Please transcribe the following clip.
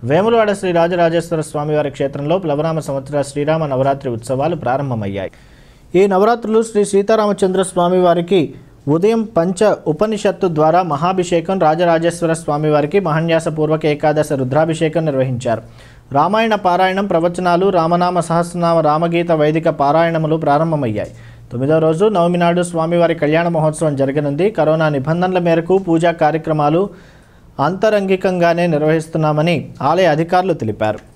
వేములవాడ శ్రీ రాజరాజేశ్వర స్వామివారి క్షేత్రంలో ప్లవనామ సంవత్సర శ్రీరామ నవరాత్రి ఉత్సవాలు ప్రారంభమయ్యాయి ఈ నవరాత్రులు శ్రీ సీతారామచంద్ర స్వామివారికి ఉదయం పంచ ఉపనిషత్తు ద్వారా మహాభిషేకం రాజరాజేశ్వర స్వామివారికి మహన్యాసపూర్వక ఏకాదశ రుద్రాభిషేకం నిర్వహించారు రామాయణ పారాయణం ప్రవచనాలు రామనామ సహస్రనామ రామగీత వైదిక పారాయణములు ప్రారంభమయ్యాయి తొమ్మిదవ రోజు నవమి నాడు స్వామివారి కళ్యాణ మహోత్సవం జరగనుంది కరోనా నిబంధనల మేరకు పూజా కార్యక్రమాలు అంతరంగికంగానే నిర్వహిస్తున్నామని ఆలయ అధికారులు తెలిపారు